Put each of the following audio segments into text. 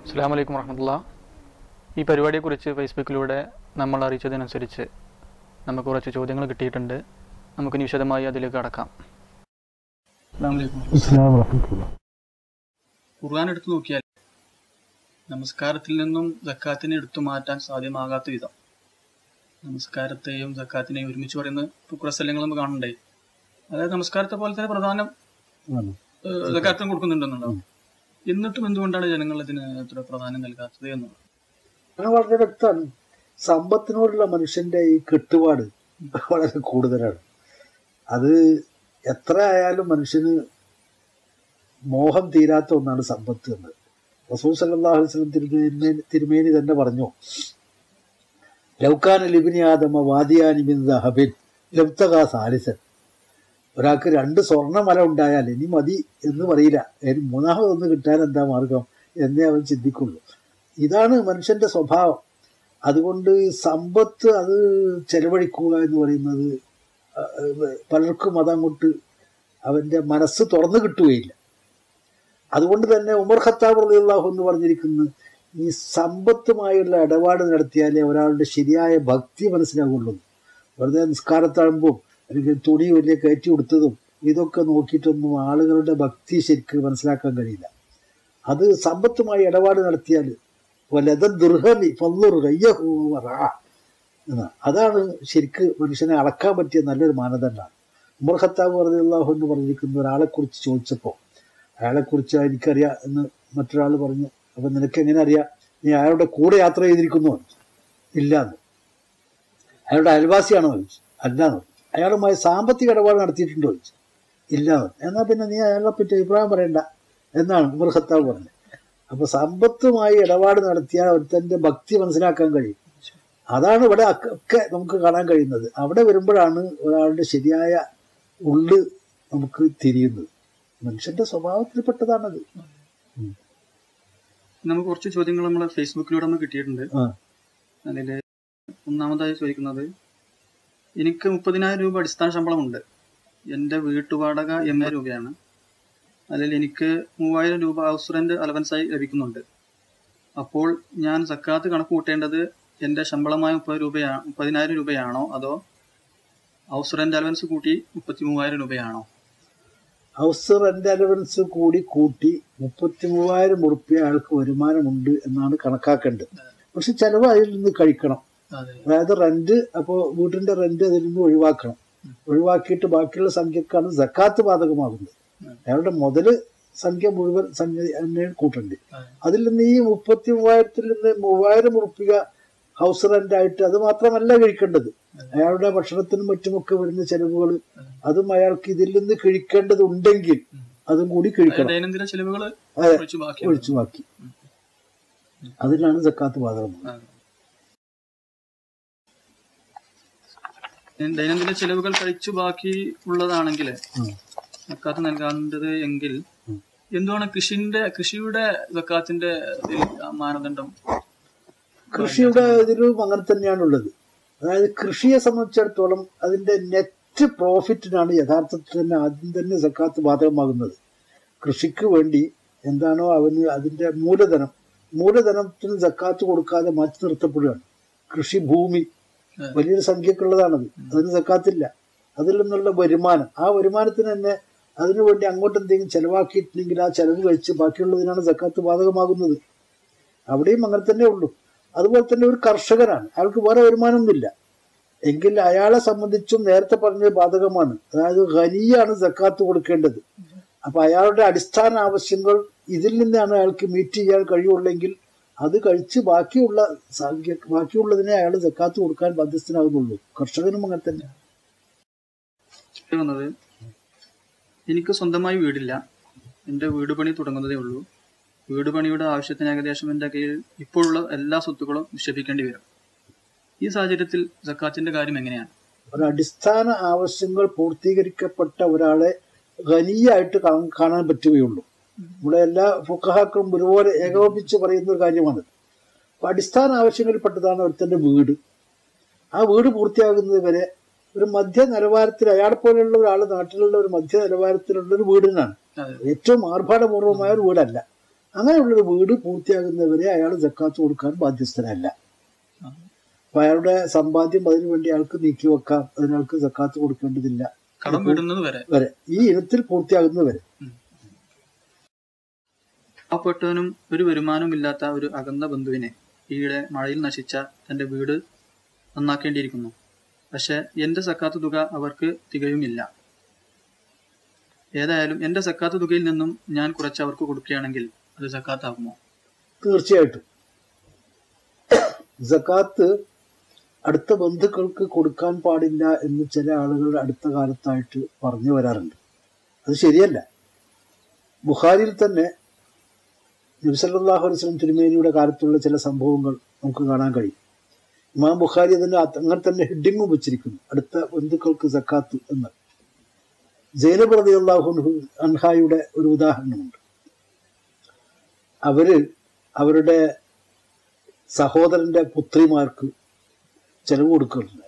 അസ്സാം വലൈക്കും വർഹമത്തുള്ള ഈ പരിപാടിയെക്കുറിച്ച് ഫേസ്ബുക്കിലൂടെ നമ്മൾ അറിയിച്ചതിനനുസരിച്ച് നമുക്ക് കുറച്ച് ചോദ്യങ്ങൾ കിട്ടിയിട്ടുണ്ട് നമുക്കിനി വിശദമായി അതിലേക്ക് കടക്കാം ഇസ്ലാം റഹ്മത്തുള്ള ഖുർആൻ എടുത്തു നോക്കിയാൽ നമസ്കാരത്തിൽ നിന്നും ജക്കാത്തിനെ എടുത്തു മാറ്റാൻ സാധ്യമാകാത്ത വിധം നമസ്കാരത്തെയും ജക്കാത്തിനെയും ഒരുമിച്ച് പറയുന്ന കുക്കുറസ്ഥലങ്ങൾ നമ്മൾ കാണണ്ടേ അതായത് നമസ്കാരത്തെ പോലെ തന്നെ പ്രധാനം ആണ്. ജക്കാത്തും കൊടുക്കുന്നുണ്ടെന്നുണ്ടാവും എന്നിട്ടും എന്തുകൊണ്ടാണ് ജനങ്ങൾ ഇതിന് അത്ര പ്രാധാന്യം നൽകാത്തത് എന്നുള്ളത് അത് വളരെ വ്യക്തമാണ് സമ്പത്തിനോടുള്ള മനുഷ്യന്റെ ഈ കെട്ടുപാട് വളരെ കൂടുതലാണ് അത് എത്ര ആയാലും മനുഷ്യന് മോഹം തീരാത്ത ഒന്നാണ് സമ്പത്ത് എന്ന് റസൂൽ സല്ലല്ലാഹു അലൈഹി വസല്ലം തിരുമേനി തിരുമേനി തന്നെ പറഞ്ഞു ലൗക്കാന ലിബിനി ആദമ വാദിയാനി മിൻ ദഹബിൻ ലബ്തക സാലിസൻ ഒരാൾക്ക് രണ്ട് സ്വർണ്ണമല ഉണ്ടായാൽ ഇനി മതി എന്ന് പറയില്ല ഇനി മൂന്നാമതൊന്ന് കിട്ടാൻ എന്താ മാർഗം എന്നേ അവൻ ചിന്തിക്കുള്ളൂ ഇതാണ് മനുഷ്യന്റെ സ്വഭാവം അതുകൊണ്ട് സമ്പത്ത് അത് ചെലവഴിക്കുക എന്ന് പറയുന്നത് അഹ് പലർക്കും അതങ്ങോട്ട് അവന്റെ മനസ്സ് തുറന്നു കിട്ടുകയില്ല അതുകൊണ്ട് തന്നെ ഉമർ ഖത്താബ് റളിയല്ലാഹു എന്ന് പറഞ്ഞിരിക്കുന്നു ഈ സമ്പത്തുമായുള്ള ഇടപാട് നടത്തിയാലേ ഒരാളുടെ ശരിയായ ഭക്തി മനസ്സിലാകുള്ളൂ വെറുതെ നിസ്കാരത്താഴുമ്പോൾ അല്ലെങ്കിൽ തുണി വലിയ കയറ്റി കൊടുത്തതും ഇതൊക്കെ നോക്കിയിട്ടൊന്നും ആളുകളുടെ ഭക്തി ശരിക്ക് മനസ്സിലാക്കാൻ കഴിയില്ല അത് സമ്പത്തുമായി ഇടപാട് നടത്തിയാൽ വലതൻ ദുർഹമി ഫല്ലുർ കയ്യഹു വറാ എന്ന് അതാണ് ശരിക്ക് മനുഷ്യനെ അളക്കാൻ പറ്റിയ നല്ലൊരു മാനദണ്ഡമാണ് ഉമർ ഖത്താബ് പറഞ്ഞാഹു എന്ന് പറഞ്ഞിരിക്കുന്ന ഒരാളെ കുറിച്ച് ചോദിച്ചപ്പോൾ അയാളെ കുറിച്ച് എനിക്കറിയാം എന്ന് മറ്റൊരാൾ പറഞ്ഞു അപ്പൊ നിനക്ക് എങ്ങനെ അറിയാം നീ അയാളുടെ കൂടെ യാത്ര ചെയ്തിരിക്കുന്നു ഇല്ല എന്ന് അയാളുടെ അയൽവാസിയാണോ ചോദിച്ചു അല്ലാന്ന് അയാളുമായി സാമ്പത്തിക ഇടപാട് നടത്തിയിട്ടുണ്ടോ ചോദിച്ചു ഇല്ല എന്നാൽ പിന്നെ നീ അയാളെ പറ്റി അഭിപ്രായം പറയണ്ട എന്നാണ് ഉമർ ഖത്താബ് പറഞ്ഞത് അപ്പൊ സമ്പത്തുമായി ഇടപാട് നടത്തിയാൽ ഒരുത്തന്റെ ഭക്തി മനസ്സിലാക്കാൻ കഴിയും അതാണ് ഇവിടെ അക്ക- ഒക്കെ നമുക്ക് കാണാൻ കഴിയുന്നത് അവിടെ വരുമ്പോഴാണ് ഒരാളുടെ ശരിയായ ഉള്ള് നമുക്ക് തിരിയുന്നത് മനുഷ്യന്റെ സ്വഭാവത്തിൽപ്പെട്ടതാണത് നമുക്ക് കുറച്ച് ചോദ്യങ്ങൾ നമ്മൾ ഫേസ്ബുക്കിലൂടെ നമുക്ക് കിട്ടിയിട്ടുണ്ട് ആ. അതിൽ ഒന്നാമതായി ചോദിക്കുന്നത് എനിക്ക് മുപ്പതിനായിരം രൂപ അടിസ്ഥാന ശമ്പളമുണ്ട് എൻ്റെ വീട്ടുവാടക എണ്ണായിരം രൂപയാണ് അതിൽ എനിക്ക് മൂവായിരം രൂപ ഹൗസ് റെന്റ് അലവൻസായി ലഭിക്കുന്നുണ്ട് അപ്പോൾ ഞാൻ സക്കാത്ത് കണക്ക് കൂട്ടേണ്ടത് എൻ്റെ ശമ്പളമായ മുപ്പത് രൂപയാണ് മുപ്പതിനായിരം രൂപയാണോ അതോ ഹൗസ് റെന്റ് അലവൻസ് കൂട്ടി മുപ്പത്തി മൂവായിരം രൂപയാണോ ഹൗസ് റെന്റ് അലവൻസ് കൂടി കൂട്ടി മുപ്പത്തി മൂവായിരം ഉറുപ്പ്യ അയാൾക്ക് വരുമാനമുണ്ട് എന്നാണ് കണക്കാക്കേണ്ടത് പക്ഷെ ചെലവ് അതിൽ നിന്ന് കഴിക്കണം അതെ അതായത് റെന്റ് അപ്പോൾ വീട്ടിന്റെ റെന്റ് അതിൽ നിന്ന് ഒഴിവാക്കണം ഒഴിവാക്കിയിട്ട് ബാക്കിയുള്ള സംഖ്യക്കാണ് സക്കാത്ത് ബാധകമാകുന്നത് അയാളുടെ മുതല് സംഖ്യ മുഴുവൻ സംഖ്യ തന്നെ കൂട്ടേണ്ടത് അതെ. അതിൽ നിന്ന് ഈ മുപ്പത്തി മൂവായിരത്തിൽ നിന്ന് മൂവായിരം ഉറുപ്പിക ഹൗസ് റെന്റ് ആയിട്ട് അത് മാത്രമല്ല കഴിക്കേണ്ടത് അയാളുടെ ഭക്ഷണത്തിനും മറ്റുമൊക്കെ വരുന്ന ചെലവുകൾ അതും അയാൾക്ക് ഇതിൽ നിന്ന് കഴിക്കേണ്ടതുണ്ടെങ്കിൽ അതും കൂടി കഴിക്കണം ദൈനംദിന ചെലവുകൾ അതെ. ഒഴിച്ച് ബാക്കി ഒഴിച്ചു ബാക്കി അതിലാണ് സക്കാത്ത് ബാധകമാകുന്നത് ദൈനംദിന ചെലവുകൾ കഴിച്ചു ബാക്കി ഉള്ളതാണെങ്കിൽ ഉം. സക്കാത്ത് നൽകേണ്ടത് എങ്കിൽ ഉം. എന്തുവാണ് കൃഷിന്റെ കൃഷിയുടെ സക്കാത്തിന്റെ ഇതിൽ ആ മാനദണ്ഡം കൃഷിയുടെ ഇതിലും അങ്ങനെ തന്നെയാണുള്ളത് അതായത് കൃഷിയെ സംബന്ധിച്ചിടത്തോളം അതിന്റെ നെറ്റ് പ്രോഫിറ്റിനാണ് യഥാർത്ഥത്തിൽ തന്നെ ആദ്യം തന്നെ സക്കാത്ത് ബാധകമാകുന്നത് കൃഷിക്ക് വേണ്ടി എന്താണോ അവന് അതിന്റെ മൂലധനം മൂലധനത്തിന് സക്കാത്ത് കൊടുക്കാതെ മാറ്റി നിർത്തപ്പെടുകയാണ് കൃഷിഭൂമി ഉം. വലിയൊരു സംഖ്യക്കുള്ളതാണത് അതിന് സക്കാത്തില്ല അതിൽ നിന്നുള്ള വരുമാനം ആ വരുമാനത്തിന് തന്നെ അതിനു വേണ്ടി അങ്ങോട്ട് എന്തെങ്കിലും ചെലവാക്കിയിട്ടില്ലെങ്കിൽ ആ ചെലവ് കഴിച്ച് ബാക്കിയുള്ളതിനാണ് സക്കാത്ത് ബാധകമാകുന്നത് അവിടെയും അങ്ങനെ തന്നെ ഉള്ളൂ അതുപോലെ തന്നെ ഒരു കർഷകനാണ് അയാൾക്ക് വേറെ വരുമാനമൊന്നുമില്ല എങ്കിൽ അയാളെ സംബന്ധിച്ചും നേരത്തെ പറഞ്ഞത് ബാധകമാണ് അതായത് ഖനിയാണ് സക്കാത്ത് കൊടുക്കേണ്ടത് അപ്പൊ അയാളുടെ അടിസ്ഥാന ആവശ്യങ്ങൾ ഇതിൽ നിന്നാണ് അയാൾക്ക് മീറ്റ് ചെയ്യാൻ കഴിയുള്ളെങ്കിൽ അത് കഴിച്ച് ബാക്കിയുള്ള സംഖ്യ ബാക്കിയുള്ളതിനെ അയാൾ സക്കാത്ത് കൊടുക്കാൻ ബാധ്യസ്ഥനാകുന്നുള്ളൂ കർഷകനും അങ്ങനെ തന്നെ വന്നത് എനിക്ക് സ്വന്തമായി വീടില്ല എൻ്റെ വീട് പണി തുടങ്ങുന്നതേ ഉള്ളൂ വീട് പണിയുടെ ആവശ്യത്തിന് ഏകദേശം എൻ്റെ കയ്യിൽ ഇപ്പോഴുള്ള എല്ലാ സ്വത്തുക്കളും നിക്ഷേപിക്കേണ്ടി വരും ഈ സാഹചര്യത്തിൽ സക്കാത്തിന്റെ കാര്യം എങ്ങനെയാണ് ഒരു അടിസ്ഥാന ആവശ്യങ്ങൾ പൂർത്തീകരിക്കപ്പെട്ട ഒരാളെ ഖനിയായിട്ട് കാ- കാണാൻ പറ്റുകയുള്ളൂ ഇവിടെ എല്ലാ ഫുക്കഹാക്കളും ഒരുപോലെ ഏകോപിച്ച് പറയുന്ന ഒരു കാര്യമാണ് അപ്പൊ അടിസ്ഥാന ആവശ്യങ്ങളിൽപ്പെട്ടതാണ് ഒരുത്തന്റെ വീട് ആ വീട് പൂർത്തിയാകുന്നത് വരെ ഒരു മധ്യ നിലവാരത്തിൽ അയാളെ പോലെയുള്ള ഒരാൾ നാട്ടിലുള്ള ഒരു മധ്യ നിലവാരത്തിലുള്ള ഒരു വീടിനാണ് അതെ ഏറ്റവും ആർഭാടപൂർവമായ ഒരു വീടല്ല അങ്ങനെയുള്ളൊരു വീട് പൂർത്തിയാകുന്നവരെ അയാൾ ജക്കാത്ത് കൊടുക്കാൻ ബാധ്യസ്ഥനല്ല ആ. അപ്പൊ അയാളുടെ സമ്പാദ്യം അതിനു വേണ്ടി അയാൾക്ക് നീക്കി വെക്കാം അതിനയാൾക്ക് ജക്കാത്ത് കൊടുക്കേണ്ടതില്ല കടം വീടുന്നത് വരെ വരെ ഈ ഇനത്തിൽ പൂർത്തിയാകുന്നവരെ പാവപ്പെട്ടവനും ഒരു വരുമാനവുമില്ലാത്ത ഒരു അകന്ന ബന്ധുവിനെ ഈയിടെ മഴയിൽ നശിച്ച തന്റെ വീട് നന്നാക്കേണ്ടിയിരിക്കുന്നു പക്ഷെ എന്റെ സക്കാത്ത് തുക അവർക്ക് തികയുമില്ല ഏതായാലും എന്റെ സക്കാത്ത് തുകയിൽ നിന്നും ഞാൻ കുറച്ച് അവർക്ക് കൊടുക്കുകയാണെങ്കിൽ അത് സക്കാത്താകുമോ തീർച്ചയായിട്ടും ജക്കാത്ത് അടുത്ത ബന്ധുക്കൾക്ക് കൊടുക്കാൻ പാടില്ല എന്ന് ചില ആളുകളുടെ അടുത്ത കാലത്തായിട്ട് പറഞ്ഞു വരാറുണ്ട് അത് ശരിയല്ല ബുഖാരിയിൽ തന്നെ നബിസല്ലാഹു വസ്ലം തിരുമേനിയുടെ കാലത്തുള്ള ചില സംഭവങ്ങൾ നമുക്ക് കാണാൻ കഴിയും ഇമാം ബുഖാരി അതിന് അത് അങ്ങനെ തന്നെ ഹെഡിങ്ങും വെച്ചിരിക്കുന്നു അടുത്ത ബന്ധുക്കൾക്ക് സക്കാത്ത് എന്ന് ജൈനബ് റതി അള്ളാഹു അൻഹായുടെ ഒരു ഉദാഹരണമുണ്ട് അവര് അവരുടെ സഹോദരന്റെ പുത്രിമാർക്ക് ചെലവ് കൊടുക്കുന്നുണ്ട്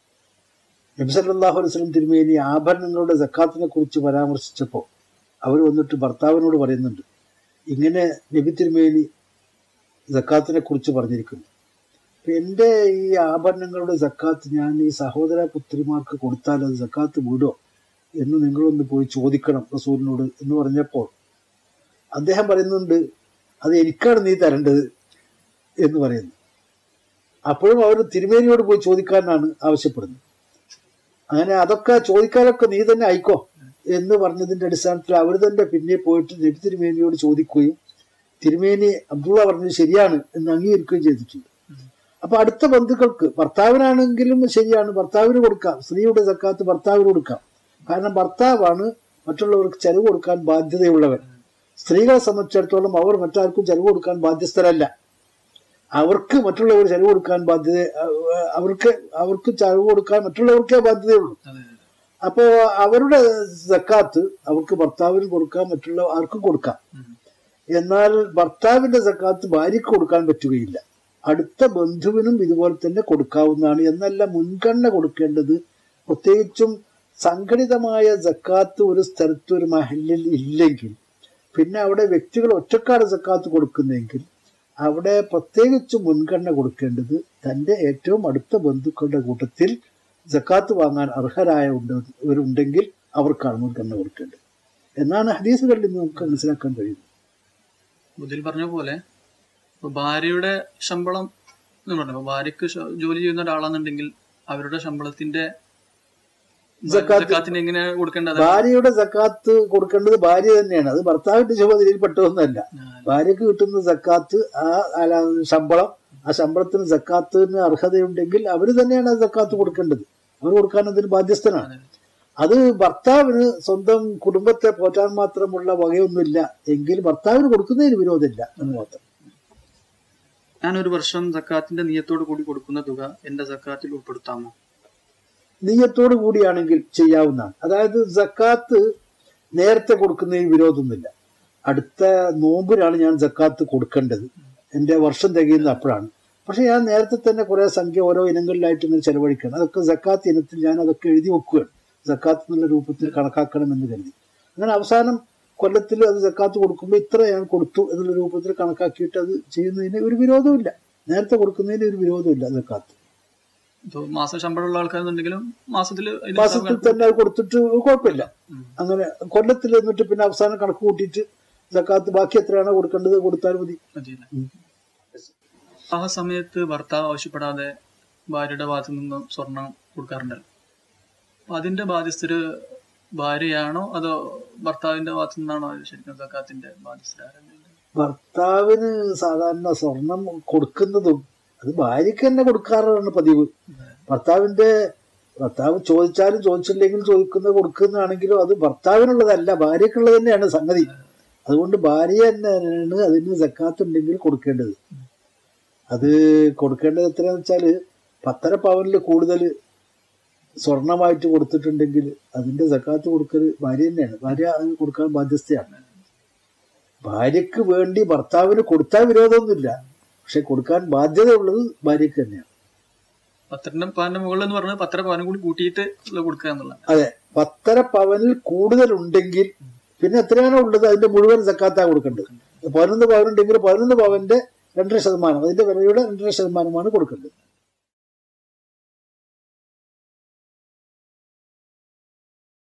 നബി സല്ലല്ലാഹു അലൈഹി വസല്ലം തിരുമേനി ആഭരണങ്ങളുടെ സക്കാത്തിനെ കുറിച്ച് പരാമർശിച്ചപ്പോൾ അവർ വന്നിട്ട് ഭർത്താവിനോട് പറയുന്നുണ്ട് ഇങ്ങനെ നബി തിരുമേനി സക്കാത്തിനെ കുറിച്ച് പറഞ്ഞിരിക്കുന്നു അപ്പൊ എൻ്റെ ഈ ആഭരണങ്ങളുടെ സക്കാത്ത് ഞാൻ ഈ സഹോദര പുത്രിമാർക്ക് കൊടുത്താൽ അത് സക്കാത്ത് വീടോ എന്ന് നിങ്ങളൊന്ന് പോയി ചോദിക്കണം റസൂലിനോട് എന്ന് പറഞ്ഞപ്പോൾ അദ്ദേഹം പറയുന്നുണ്ട് അത് എനിക്കാണ് നീ തരേണ്ടത് എന്ന് പറയുന്നു അപ്പോഴും അവർ തിരുമേനിയോട് പോയി ചോദിക്കാനാണ് ആവശ്യപ്പെടുന്നത് അങ്ങനെ അതൊക്കെ ചോദിക്കാനൊക്കെ നീ തന്നെ അയക്കോ എന്ന് പറഞ്ഞതിന്റെ അടിസ്ഥാനത്തിൽ അവർ തന്നെ പിന്നെ പോയിട്ട് നബി തിരുമേനിയോട് ചോദിക്കുകയും തിരുമേനി അബ്ദുള്ള പറഞ്ഞത് ശരിയാണ് എന്ന് അംഗീകരിക്കുകയും ചെയ്തിട്ടുണ്ട് അപ്പൊ അടുത്ത ബന്ധുക്കൾക്ക് ഭർത്താവിനാണെങ്കിലും ശരിയാണ് ഭർത്താവിന് കൊടുക്കാം സ്ത്രീയുടെ സക്കാത്ത് ഭർത്താവിന് കൊടുക്കാം കാരണം ഭർത്താവാണ് മറ്റുള്ളവർക്ക് ചെലവ് കൊടുക്കാൻ ബാധ്യതയുള്ളവൻ സ്ത്രീകളെ സംബന്ധിച്ചിടത്തോളം അവർ മറ്റാർക്കും ചെലവ് കൊടുക്കാൻ ബാധ്യസ്ഥരല്ല അവർക്ക് മറ്റുള്ളവർ ചെലവ് കൊടുക്കാൻ ബാധ്യത അഹ് അവർക്ക് അവർക്ക് ചെലവ് കൊടുക്കാൻ മറ്റുള്ളവർക്കേ ബാധ്യതയുള്ളൂ അതെ അപ്പോ അവരുടെ സക്കാത്ത് അവർക്ക് ഭർത്താവിന് കൊടുക്കാം മറ്റുള്ള ആർക്കും കൊടുക്കാം ഉം. എന്നാൽ ഭർത്താവിന്റെ സക്കാത്ത് ഭാര്യയ്ക്ക് കൊടുക്കാൻ പറ്റുകയില്ല അടുത്ത ബന്ധുവിനും ഇതുപോലെ തന്നെ കൊടുക്കാവുന്നതാണ് എന്നല്ല മുൻഗണന കൊടുക്കേണ്ടത് പ്രത്യേകിച്ചും സംഘടിതമായ സക്കാത്ത് ഒരു സ്ഥലത്ത് ഒരു മഹലിൽ ഇല്ലെങ്കിൽ പിന്നെ അവിടെ വ്യക്തികൾ ഒറ്റക്കാട് സക്കാത്ത് കൊടുക്കുന്നെങ്കിൽ അവിടെ പ്രത്യേകിച്ച് മുൻഗണന കൊടുക്കേണ്ടത് തന്റെ ഏറ്റവും അടുത്ത ബന്ധുക്കളുടെ കൂട്ടത്തിൽ ജക്കാത്ത് വാങ്ങാൻ അർഹരായ ഉണ്ടെങ്കിൽ അവർക്കാണ് മുൻഗണന കൊടുക്കേണ്ടത് എന്നാണ് ഹദീസുകളിൽ നിന്ന് നമുക്ക് മനസ്സിലാക്കാൻ കഴിയുന്നത് ഇതിൽ പറഞ്ഞ പോലെ ഇപ്പൊ ഭാര്യയുടെ ശമ്പളം എന്ന് പറഞ്ഞു ഭാര്യക്ക് ശ- ജോലി ചെയ്യുന്ന ഒരാളാണെന്നുണ്ടെങ്കിൽ അവരുടെ ശമ്പളത്തിന്റെ സക്കാത്ത് സക്കാത്തിന് എങ്ങനെ കൊടുക്കേണ്ടത് ഭാര്യയുടെ സക്കാത്ത് കൊടുക്കേണ്ടത് ഭാര്യ തന്നെയാണ് അത് ഭർത്താവിന്റെ ചുമതലയിൽ പെട്ടതൊന്നുമല്ല ഭാര്യക്ക് കിട്ടുന്ന സക്കാത്ത് ആ അല്ല, ശമ്പളം ആ ശമ്പളത്തിന് സക്കാത്തിന് അർഹതയുണ്ടെങ്കിൽ അവർ തന്നെയാണ് ആ സക്കാത്ത് കൊടുക്കേണ്ടത് അവർ കൊടുക്കാൻ അതിന് ബാധ്യസ്ഥനാണ് അത് ഭർത്താവിന് സ്വന്തം കുടുംബത്തെ പോറ്റാൻ മാത്രമുള്ള വകയൊന്നുമില്ല എങ്കിൽ ഭർത്താവിന് കൊടുക്കുന്നതിന് വിരോധമില്ല എന്ന് മാത്രം ഞാൻ ഒരു വർഷം സക്കാത്തിന്റെ നിയത്തോട് കൂടി കൊടുക്കുന്ന തുക എന്റെ സക്കാത്തിൽ ഉൾപ്പെടുത്താമോ നീയത്തോടു കൂടിയാണെങ്കിൽ ചെയ്യാവുന്നതാണ് അതായത് സക്കാത്ത് നേരത്തെ കൊടുക്കുന്നതിന് വിരോധമൊന്നുമില്ല അടുത്ത നോമ്പിനാണ് ഞാൻ സക്കാത്ത് കൊടുക്കേണ്ടത് എൻ്റെ വർഷം തികയുന്നത് അപ്പോഴാണ് പക്ഷെ ഞാൻ നേരത്തെ തന്നെ കുറെ സംഖ്യ ഓരോ ഇനങ്ങളിലായിട്ട് ഇങ്ങനെ ചെലവഴിക്കണം അതൊക്കെ സക്കാത്ത് ഇനത്തിൽ ഞാൻ അതൊക്കെ എഴുതി വെക്കുകയാണ് സക്കാത്ത് എന്നുള്ള രൂപത്തിൽ കണക്കാക്കണം എന്ന് കരുതി അങ്ങനെ അവസാനം കൊല്ലത്തിൽ അത് സക്കാത്ത് കൊടുക്കുമ്പോൾ ഇത്ര ഞാൻ കൊടുത്തു എന്നുള്ള രൂപത്തിൽ കണക്കാക്കിയിട്ട് അത് ചെയ്യുന്നതിന് ഒരു വിരോധമില്ല നേരത്തെ കൊടുക്കുന്നതിന് ഒരു വിരോധമില്ല സക്കാത്ത് ഇപ്പൊ മാസം ശമ്പളമുള്ള ആൾക്കാരെന്നുണ്ടെങ്കിലും മാസത്തിൽ മാസത്തിൽ തന്നെ അത് കൊടുത്തിട്ട് കുഴപ്പമില്ല ഉം. അങ്ങനെ കൊല്ലത്തിൽ എന്നിട്ട് പിന്നെ അവസാനം കണക്ക് കൂട്ടിയിട്ട് സക്കാത്ത് ബാക്കി എത്രയാണോ കൊടുക്കേണ്ടത് കൊടുത്താൽ മതി മതിയല്ലേ ഉം. ആ സമയത്ത് ഭർത്താവ് ആവശ്യപ്പെടാതെ ഭാര്യയുടെ ഭാഗത്തു നിന്നും സ്വർണം കൊടുക്കാറുണ്ടല്ലോ അപ്പൊ അതിന്റെ ബാധ്യസ്ഥര് ഭാര്യയാണോ അതോ ഭർത്താവിന്റെ ഭാഗത്തു നിന്നാണോ ശരിക്കും സക്കാത്തിന്റെ ബാധ്യസ്ഥരാരെങ്കിലും ഭർത്താവിന് സാധാരണ സ്വർണം കൊടുക്കുന്നതും അത് ഭാര്യയ്ക്ക് തന്നെ കൊടുക്കാറാണ് പതിവ് ഭർത്താവിന്റെ ഭർത്താവ് ചോദിച്ചാലും ചോദിച്ചില്ലെങ്കിലും ചോദിക്കുന്നത് കൊടുക്കുന്നതാണെങ്കിലും അത് ഭർത്താവിനുള്ളതല്ല ഭാര്യക്കുള്ളത് തന്നെയാണ് സംഗതി അതുകൊണ്ട് ഭാര്യ തന്നെയാണ് അതിന് സക്കാത്ത് ഉണ്ടെങ്കിൽ കൊടുക്കേണ്ടത് അത് കൊടുക്കേണ്ടത് എത്രയാന്ന് വെച്ചാല് പത്തര പവനിൽ കൂടുതൽ സ്വർണമായിട്ട് കൊടുത്തിട്ടുണ്ടെങ്കിൽ അതിന്റെ സക്കാത്ത് കൊടുക്കൽ ഭാര്യ തന്നെയാണ് ഭാര്യ അത് കൊടുക്കാൻ ബാധ്യസ്ഥയാണ് ഭാര്യക്ക് വേണ്ടി ഭർത്താവിന് കൊടുത്താൽ വിരോധമൊന്നുമില്ല പക്ഷെ കൊടുക്കാൻ ബാധ്യതയുള്ളത് ഭാര്യക്ക് തന്നെയാണ് പത്തരന്റെ പവന്റെ മുകളിൽ എന്ന് പറഞ്ഞാൽ പത്തര പവനും കൂടി കൂട്ടിയിട്ട് ഉള്ള കൊടുക്കുക എന്നുള്ളത് അതെ പത്തര പവനിൽ കൂടുതൽ ഉണ്ടെങ്കിൽ പിന്നെ എത്രയാണോ ഉള്ളത് അതിന്റെ മുഴുവൻ സക്കാത്താ കൊടുക്കേണ്ടത് പതിനൊന്ന് പവനുണ്ടെങ്കിൽ പതിനൊന്ന് പവന്റെ രണ്ടര ശതമാനം അതിന്റെ വിലയുടെ രണ്ടര ശതമാനമാണ് കൊടുക്കേണ്ടത്